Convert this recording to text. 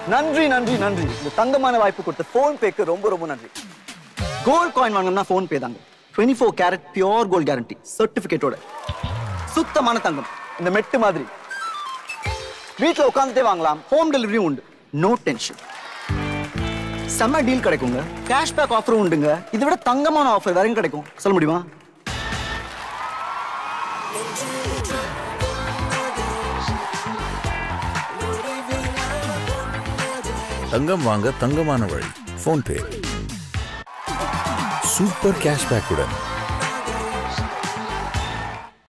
நன்றி நன்றி நன்றி இந்த தங்கமான வாய்ப்பு கொடுத்த ஃபோன் பேக்கு ரொம்ப ரொம்ப நன்றி கோல்ட் காயின் வாங்கணும்னா ஃபோன் பே தாங்க twenty four carat pure gold guarantee சர்டிஃபிகேட்டோட சுத்தமான தங்கம் இந்த மெட்டு மாதிரி வீட்டில் உட்காந்துட்டே வாங்கலாம் ஹோம் டெலிவரியும் உண்டு நோ டென்ஷன் செம்ம டீல் கிடைக்குங்க கேஷ்பேக் ஆஃபரும் உண்டுங்க இதை விட தங்கமான ஆஃபர் வேற எங்க கிடைக்கும் சொல்ல முடியுமா தங்கம் வாங்க தங்கமான வழி ஃபோன்பே சூப்பர் கேஷ்பேக்குடன்